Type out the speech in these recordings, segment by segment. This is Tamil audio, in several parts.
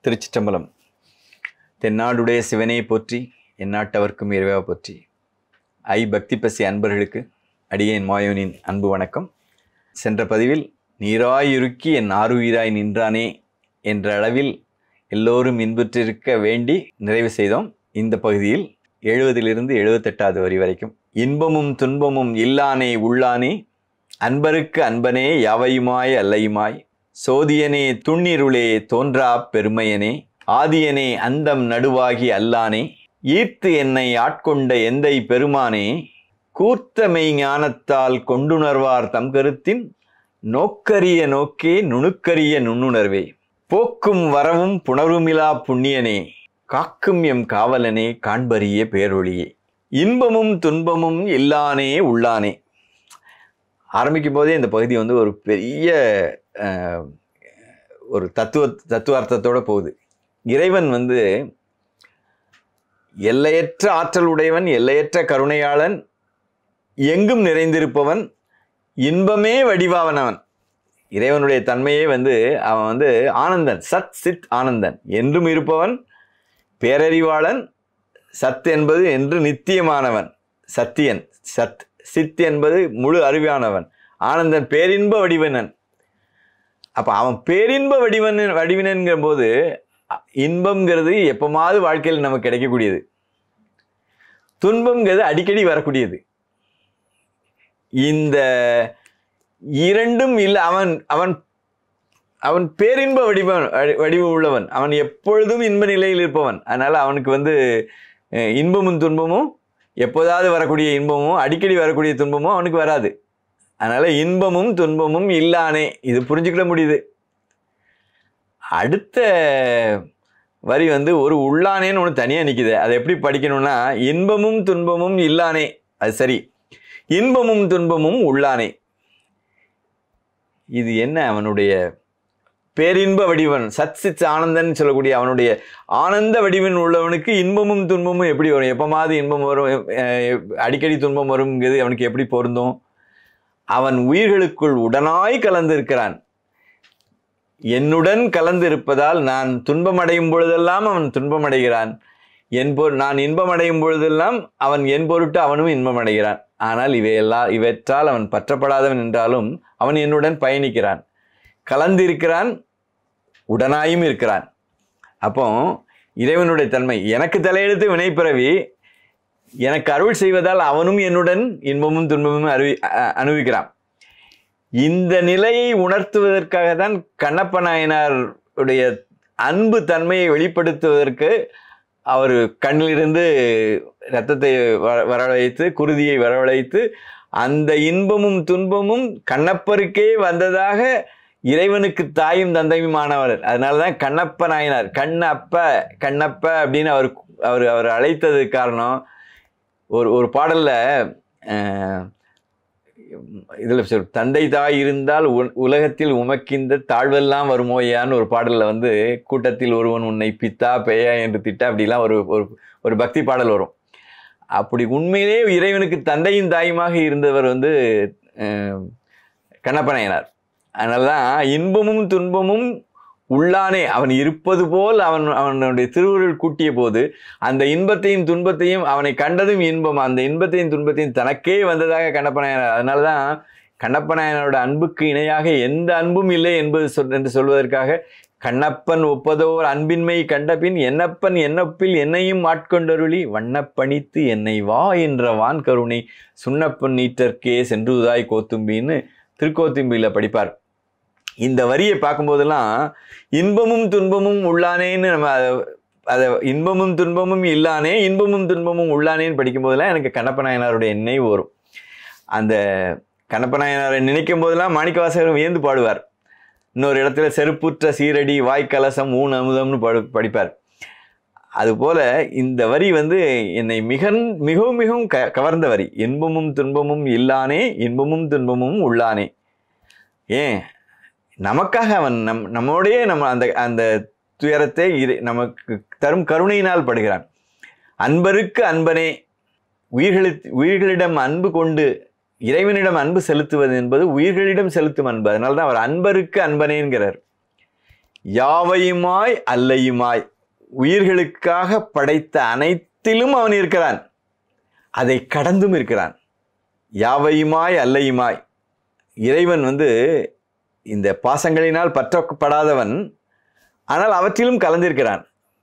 திருச்சிற்றம்பலம் தென்னாடுடைய சிவனே போற்றி எந்நாட்டவர்க்கும் இறைவா போற்றி ஐ பக்தி பசி அன்பர்களுக்கு அடியேன் மாயோனின் அன்பு வணக்கம் சென்ற பதிவில் நீராயுருக்கி என் ஆறுயிராய் நின்றானே என்ற அளவில் எல்லோரும் இன்புற்றிருக்க வேண்டி நிறைவு செய்தோம் இந்த பகுதியில் எழுபதிலிருந்து எழுபத்தெட்டாவது வரி வரைக்கும் இன்பமும் துன்பமும் இல்லானே உள்ளானே அன்பருக்கு அன்பனே யாவையுமாய் அல்லையுமாய் சோதியனே துண்ணிருளே தோன்றா பெருமையனே ஆதியனே அந்தம் நடுவாகி அல்லானே ஈர்த்து என்னை ஆட்கொண்ட எந்தை பெருமானே கூர்த்த மெய்ஞானத்தால் கொண்டுணர்வார் தம் கருத்தின் நோக்கரிய நோக்கே நுணுக்கரிய நுண்ணுணர்வே போக்கும் வரவும் புணர்வுமிலா புண்ணியனே காக்கும் எம் காவலனே காண்பரிய பேரொழியே இன்பமும் துன்பமும் இல்லானே உள்ளானே ஆரம்பிக்கும் போதே இந்த பகுதி வந்து ஒரு பெரிய அஹ், ஒரு தத்துவ தத்துவார்த்தத்தோட போகுது இறைவன் வந்து எல்லையற்ற ஆற்றல் உடையவன் எல்லையற்ற கருணையாளன் எங்கும் நிறைந்திருப்பவன் இன்பமே வடிவாவனவன் இறைவனுடைய தன்மையே வந்து அவன் வந்து ஆனந்தன் சத் சித் ஆனந்தன் என்றும் இருப்பவன் பேரறிவாளன் சத் என்பது என்று நித்தியமானவன் சத்தியன் சத் சித் என்பது முழு அறிவானவன் ஆனந்தன் பேரின்ப வடிவனன் அப்போ அவன் பேரின்ப வடிவன் வடிவினன்கிற போது அ- இன்பம்ங்கிறது எப்பமாவது வாழ்க்கையில் நமக்கு கிடைக்கக்கூடியது துன்பம்ங்கிறது அடிக்கடி வரக்கூடியது இந்த இரண்டும் இல்லை அவன் அவன் அவன் பேரின்ப வடிவன் வடி- வடிவு உள்ளவன் அவன் எப்பொழுதும் இன்ப நிலையில் இருப்பவன் அதனால் அவனுக்கு வந்து அஹ், இன்பமும் துன்பமும் எப்போதாவது வரக்கூடிய இன்பமும் அடிக்கடி வரக்கூடிய துன்பமும் அவனுக்கு வராது அதனால் இன்பமும் துன்பமும் இல்லானே இது புரிஞ்சுக்கிட முடியுது அடுத்த வரி வந்து ஒரு உள்ளானேன்னு ஒன்று தனியாக நிற்குது அதை எப்படி படிக்கணும்னா இன்பமும் துன்பமும் இல்லானே அது சரி இன்பமும் துன்பமும் உள்ளானே இது என்ன அவனுடைய பேரின்ப வடிவன் சத் சித் ஆனந்தன் சொல்லக்கூடிய அவனுடைய ஆனந்த வடிவன் உள்ளவனுக்கு இன்பமும் துன்பமும் எப்படி வரும் எப்பமாவது இன்பம் வரும் அஹ் அடிக்கடி துன்பம் வருங்கிறது அவனுக்கு எப்படி பொருந்தும் அவன் உயிர்களுக்குள் உடனாய் கலந்திருக்கிறான் என்னுடன் கலந்திருப்பதால் நான் துன்பமடையும் பொழுதெல்லாம் அவன் துன்பமடைகிறான் என் பொரு நான் இன்பமடையும் பொழுதெல்லாம் அவன் என் பொருட்டு அவனும் இன்பமடைகிறான் ஆனால் இவையெல்லாம் இவற்றால் அவன் பற்றப்படாதவன் என்றாலும் அவன் என்னுடன் பயணிக்கிறான் கலந்திருக்கிறான் உடனாயும் இருக்கிறான் அப்போ இறைவனுடைய தன்மை எனக்கு தலையெழுத்து வினைப்பிறவி எனக்கு அருள் செய்வதால் அவனும் என்னுடன் இன்பமும் துன்பமும் அறிவி அ- அனுபவிக்கிறான் இந்த நிலையை உணர்த்துவதற்காக தான் கண்ணப்ப நாயனார் உடைய அன்பு தன்மையை வெளிப்படுத்துவதற்கு அவர் கண்ணிலிருந்து இரத்தத்தை வ- வரவழைத்து குருதியை வரவழைத்து அந்த இன்பமும் துன்பமும் கண்ணப்பருக்கே வந்ததாக இறைவனுக்கு தாயும் தந்தையுமானவர் அதனால தான் கண்ணப்ப நாயனார் கண்ணப்ப கண்ணப்ப அப்படின்னு அவர் அவர் அவர் அழைத்ததுக்கு காரணம் ஒரு ஒரு பாடல்ல அஹ், இதுல சொல் தந்தை தாய் இருந்தால் உ- உலகத்தில் உமக்கிந்த தாழ்வெல்லாம் வருமோயான்னு ஒரு பாடல்ல வந்து கூட்டத்தில் ஒருவன் உன்னை பித்தா பேயா என்று திட்ட அப்படிலாம் ஒரு ஒரு ஒரு பக்தி பாடல் வரும் அப்படி உண்மையிலே இறைவனுக்கு தந்தையும் தாயுமாக இருந்தவர் வந்து அஹ், கண்ணப்ப நாயனார் அதனால தான் இன்பமும் துன்பமும் உள்ளானே அவன் இருப்பது போல் அவன் அவனுடைய திருவுருள் கூட்டிய போது அந்த இன்பத்தையும் துன்பத்தையும் அவனை கண்டதும் இன்பம் அந்த இன்பத்தையும் துன்பத்தையும் தனக்கே வந்ததாக கண்ணப்ப நாயனார் அதனால தான் கண்ணப்ப நாயனாரோட அன்புக்கு இணையாக எந்த அன்பும் இல்லை என்பது சொல் என்று சொல்வதற்காக கண்ணப்பன் ஒப்பதோர் அன்பின்மை கண்டபின் என்னப்பன் என்னப்பில் என்னையும் ஆட்கொண்டருளி வண்ணப்பணித்து என்னை வா என்ற வான் கருணை சுண்ணப்பன் நீட்டற்கே சென்றுதாய் கோத்தும்பின்னு திருக்கோத்தும்பியில் படிப்பார் இந்த வரியை பார்க்கும்போதெல்லாம் இன்பமும் துன்பமும் உள்ளானேன்னு நம்ம அதை அதை இன்பமும் துன்பமும் இல்லானே இன்பமும் துன்பமும் உள்ளானேன்னு படிக்கும்போதெல்லாம் எனக்கு கண்ணப்ப நாயனாருடைய நினைவு வரும் அந்த கண்ணப்ப நாயனாரை நினைக்கும் போதெல்லாம் மாணிக்கவாசகர் வியந்து பாடுவார் இன்னொரு இடத்துல செருப்புற்ற சீரடி வாய்க்கலசம் ஊன் அமுதம்னு படு படிப்பார் அதுபோல இந்த வரி வந்து என்னை மிக மிகவும் மிகவும் க கவர்ந்த வரி இன்பமும் துன்பமும் இல்லானே இன்பமும் துன்பமும் உள்ளானே ஏன் நமக்காக அவன் நம் நம்மோடையே நம்ம அந்த அந்த துயரத்தை இறை நமக்கு தரும் கருணையினால் படுகிறான் அன்பருக்கு அன்பனே உயிர்களி உயிர்களிடம் அன்பு கொண்டு இறைவனிடம் அன்பு செலுத்துவது என்பது உயிர்களிடம் செலுத்தும் அன்பு அதனால தான் அவர் அன்பருக்கு அன்பனேங்கிறார் யாவையுமாய் அல்லையுமாய் உயிர்களுக்காக படைத்த அனைத்திலும் அவன் இருக்கிறான் அதை கடந்தும் இருக்கிறான் யாவையுமாய் அல்லையுமாய் இறைவன் வந்து இந்த பாசங்களினால் பற்றப்படாதவன் ஆனால் அவற்றிலும் கலந்திருக்கிறான்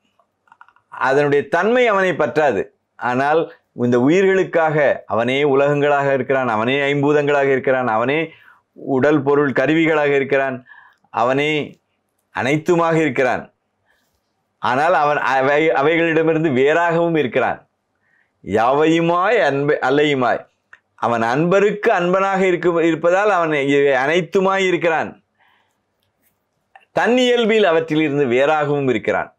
அதனுடைய தன்மை அவனை பற்றாது ஆனால் இந்த உயிர்களுக்காக அவனே உலகங்களாக இருக்கிறான் அவனே ஐம்பூதங்களாக இருக்கிறான் அவனே உடல் பொருள் கருவிகளாக இருக்கிறான் அவனே அனைத்துமாக இருக்கிறான் ஆனால் அவன் அவை அவைகளிடமிருந்து வேறாகவும் இருக்கிறான் யாவையுமாய் அன்பு அல்லையுமாய் அவன் அன்பருக்கு அன்பனாக இருக்க இருப்பதால் அவன் இவை அனைத்துமாய் இருக்கிறான் தன் இயல்பில் அவற்றிலிருந்து வேறாகவும் இருக்கிறான்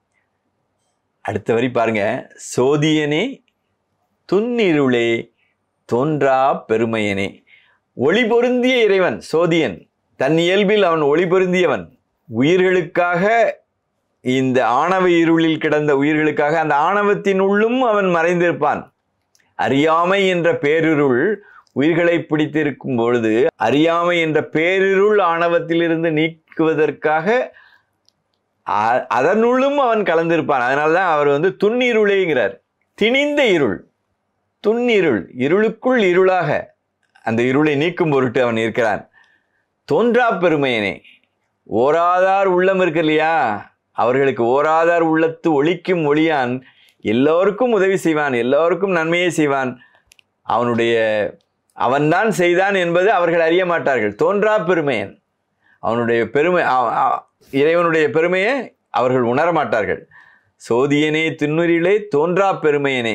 அடுத்த வரி பாருங்க சோதியனே துன்னிருளே தோன்றா பெருமையனே ஒளி பொருந்திய இறைவன் சோதியன் தன் இயல்பில் அவன் ஒளி பொருந்தியவன் உயிர்களுக்காக இந்த ஆணவ இருளில் கிடந்த உயிர்களுக்காக அந்த ஆணவத்தின் உள்ளும் அவன் மறைந்திருப்பான் அறியாமை என்ற பேரிருள் உயிர்களை பிடித்திருக்கும் பொழுது அறியாமை என்ற பேரிருள் ஆணவத்திலிருந்து நீக்குவதற்காக அ- அதனுள்ளும் அவன் கலந்திருப்பான் அதனால தான் அவர் வந்து துன்னிருளேங்கிறார் திணிந்த இருள் துன்னிருள் இருளுக்குள் இருளாக அந்த இருளை நீக்கும் பொருட்டு அவன் இருக்கிறான் தோன்றா பெருமையனே ஓராதார் உள்ளம் இருக்கு இல்லையா அவர்களுக்கு ஓராதார் உள்ளத்து ஒளிக்கும் ஒளியான் எல்லோருக்கும் உதவி செய்வான் எல்லோருக்கும் நன்மையை செய்வான் அவனுடைய அவன்தான் செய்தான் என்பது அவர்கள் அறிய மாட்டார்கள் தோன்றா பெருமையன் அவனுடைய பெருமை அ- அ- இறைவனுடைய பெருமையை அவர்கள் உணர மாட்டார்கள் சோதியனே துன்னுரிலே தோன்றா பெருமையனே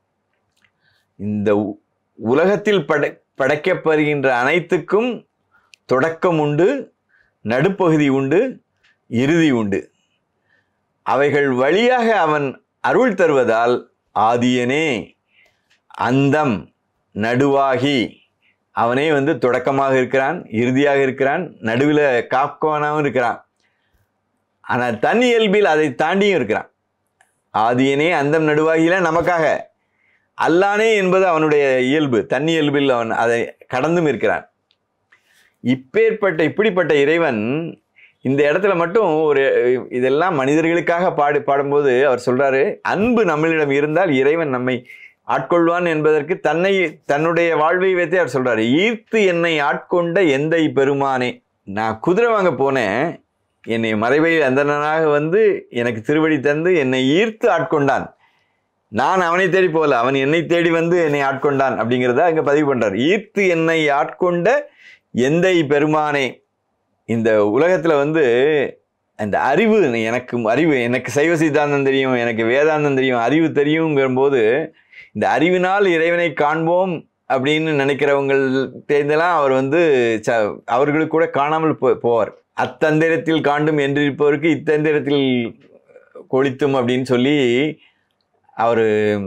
இந்த உ- உலகத்தில் படை படைக்கப்படுகின்ற அனைத்துக்கும் தொடக்கம் உண்டு நடுப்பகுதி உண்டு இறுதி உண்டு அவைகள் வழியாக அவன் அருள் தருவதால் ஆதியனே அந்தம் நடுவாகி அவனே வந்து தொடக்கமாக இருக்கிறான் இறுதியாக இருக்கிறான் நடுவில் காப்பவனாகவும் இருக்கிறான் ஆனால் தன் இயல்பில் அதை தாண்டியும் இருக்கிறான் ஆதியனே அந்தம் நடுவாகில நமக்காக அல்லானே என்பது அவனுடைய இயல்பு தன் இயல்பில் அவன் அதை கடந்தும் இருக்கிறான் இப்பேற்பட்ட இப்படிப்பட்ட இறைவன் இந்த இடத்துல மட்டும் ஒரு இதெல்லாம் மனிதர்களுக்காக பாடி பாடும்போது அவர் சொல்றாரு அன்பு நம்மளிடம் இருந்தால் இறைவன் நம்மை ஆட்கொள்வான் என்பதற்கு தன்னை தன்னுடைய வாழ்வை வைத்தே அவர் சொல்றாரு ஈர்த்து என்னை ஆட்கொண்ட எந்தை பெருமானே நான் குதிரை வாங்க போனேன் என்னை மறைவை அந்தனாக வந்து எனக்கு திருவடி தந்து என்னை ஈர்த்து ஆட்கொண்டான் நான் அவனை தேடி போகல அவன் என்னை தேடி வந்து என்னை ஆட்கொண்டான் அப்படிங்கிறத அங்கே பதிவு பண்றார் ஈர்த்து என்னை ஆட்கொண்ட எந்தை பெருமானே இந்த உலகத்தில் வந்து அந்த அறிவு எனக்கு அறிவு எனக்கு சைவ சித்தாந்தம் தெரியும் எனக்கு வேதாந்தம் தெரியும் அறிவு தெரியுங்கிறபோது இந்த அறிவினால் இறைவனை காண்போம் அப்படின்னு நினைக்கிறவங்கள் தேர்ந்தெல்லாம் அவர் வந்து ச அவர்களுக்கு கூட காணாமல் போ போவார் அத்தந்திரத்தில் காண்டும் என்றிருப்பவருக்கு இத்தந்திரத்தில் கொளித்தும் அப்படின்னு சொல்லி அவர்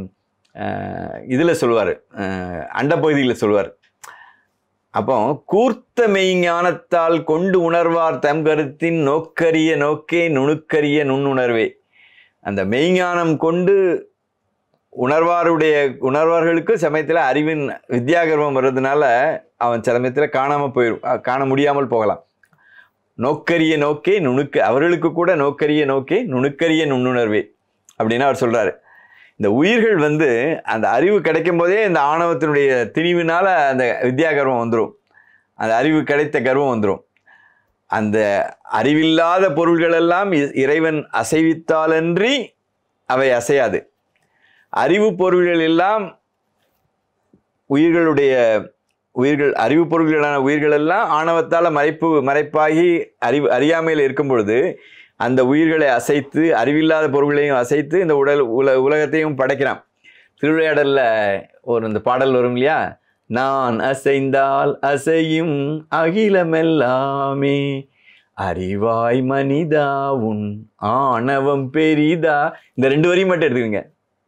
இதில் சொல்லுவார் அண்டப்பகுதியில் சொல்லுவார் அப்போ கூர்த்த மெய்ஞானத்தால் கொண்டு உணர்வார் தம் கருத்தின் நோக்கரிய நோக்கே நுணுக்கரிய நுண்ணுணர்வே அந்த மெய்ஞானம் கொண்டு உணர்வாருடைய உணர்வார்களுக்கு சமயத்தில் அறிவின் வித்யாகர்வம் வர்றதுனால அவன் சமயத்தில் காணாமல் போயிடும் அஹ் காண முடியாமல் போகலாம் நோக்கரிய நோக்கே நுணுக்க அவர்களுக்கு கூட நோக்கரிய நோக்கே நுணுக்கரிய நுண்ணுணர்வே அப்படின்னு அவர் சொல்றாரு இந்த உயிர்கள் வந்து அந்த அறிவு கிடைக்கும் போதே இந்த ஆணவத்தினுடைய திணிவினால அந்த வித்யாகர்வம் வந்துடும் அந்த அறிவு கிடைத்த கர்வம் வந்துடும் அந்த அறிவில்லாத பொருள்கள் எல்லாம் இ- இறைவன் அசைவித்தாலன்றி அவை அசையாது அறிவு பொருள்கள் எல்லாம் உயிர்களுடைய உயிர்கள் அறிவு பொருள்களான உயிர்கள் எல்லாம் ஆணவத்தால் மறைப்பு மறைப்பாகி அறிவு அறியாமையில் இருக்கும் பொழுது அந்த உயிர்களை அசைத்து அறிவில்லாத பொருள்களையும் அசைத்து இந்த உடல் உல உலகத்தையும் படைக்கிறான் திருவிளையாடலில் ஒரு இந்த பாடல் வரும் இல்லையா நான் அசைந்தால் அசையும் அகிலமெல்லாமே அறிவாய் மனிதா உன் ஆணவம் பெரிதா இந்த ரெண்டு வரியும் மட்டும் எடுத்துக்கோங்க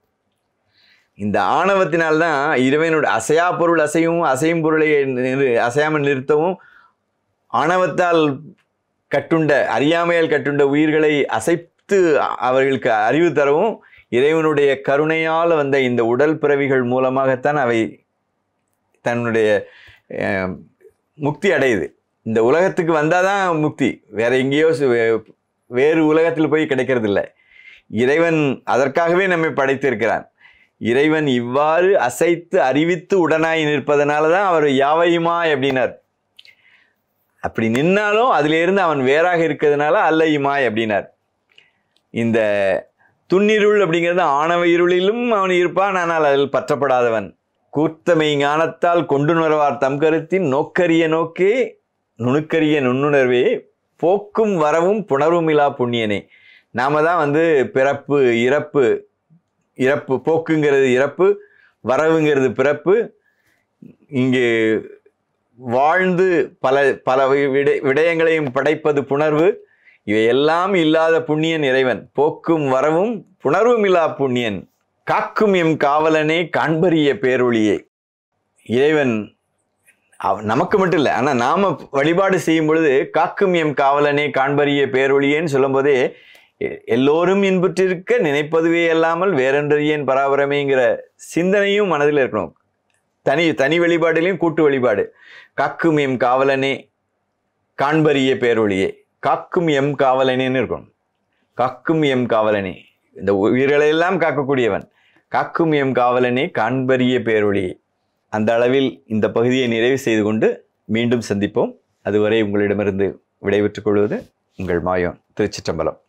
இந்த ஆணவத்தினால்தான் இறைவனோட அசையா பொருள் அசையும் அசையும் பொருளை நிறு- அசையாமல் நிறுத்தவும் ஆணவத்தால் கட்டுண்ட அறியாமையால் கட்டுண்ட உயிர்களை அசைத்து அவர்களுக்கு அறிவு தரவும் இறைவனுடைய கருணையால் வந்த இந்த உடல் பிறவிகள் மூலமாகத்தான் அவை தன்னுடைய அஹ், முக்தி அடையுது இந்த உலகத்துக்கு வந்தால் தான் முக்தி வேற எங்கேயோ சு- வேறு உலகத்தில் போய் கிடைக்கிறது இல்லை இறைவன் அதற்காகவே நம்மை படைத்திருக்கிறான் இறைவன் இவ்வாறு அசைத்து அறிவித்து உடனாய் நிற்பதனால தான் அவர் யாவையுமாய் அப்படின்னார் அப்படி நின்னாலும் அதிலிருந்து அவன் வேறாக இருக்கிறதுனால அல்லையுமாய் அப்படின்னார் இந்த துன்னிருள் அப்படிங்கிறது ஆணவ இருளிலும் அவன் இருப்பான் ஆனால் அதில் பற்றப்படாதவன் கூர்த்தமை ஞானத்தால் கொண்டு நுறவார் தம் கருத்தின் நோக்கரிய நோக்கே நுணுக்கரிய நுண்ணுணர்வே போக்கும் வரவும் புணர்வுமிலா புண்ணியனே நாம தான் வந்து பிறப்பு இறப்பு இறப்பு போக்குங்கிறது இறப்பு வரவுங்கிறது பிறப்பு இங்கு வாழ்ந்து பல பல விட விடயங்களையும் படைப்பது புணர்வு இவையெல்லாம் இல்லாத புண்ணியன் இறைவன் போக்கும் வரவும் புணர்வும் இல்லா புண்ணியன் காக்கும் எம் காவலனே காண்பரிய பேரொளியே இறைவன் அவ- நமக்கு மட்டும் இல்லை ஆனால் நாம வழிபாடு செய்யும் பொழுது காக்கும் எம் காவலனே காண்பரிய பேரொளியேன்னு சொல்லும்போதே எ- எல்லோரும் இன்புற்றிருக்க நினைப்பதுவே அல்லாமல் வேறென்றறியேன் பராபரமேங்கிற சிந்தனையும் மனதில் இருக்கணும் தனி தனி வழிபாடுலையும் கூட்டு வழிபாடு காக்கும் எம் காவலனே காண்பரிய பேரொளியே காக்கும் எம் காவலனேன்னு இருக்கணும் காக்கும் எம் காவலனே இந்த உயிர்களை எல்லாம் காக்கக்கூடியவன் காக்கும் எம் காவலனே காண்பரிய பேரொளியே அந்த அளவில் இந்த பகுதியை நிறைவு செய்து கொண்டு மீண்டும் சந்திப்போம் அதுவரை உங்களிடமிருந்து விடைபெற்றுக் கொள்வது உங்கள் மாயோன் திருச்சிற்றம்பலம்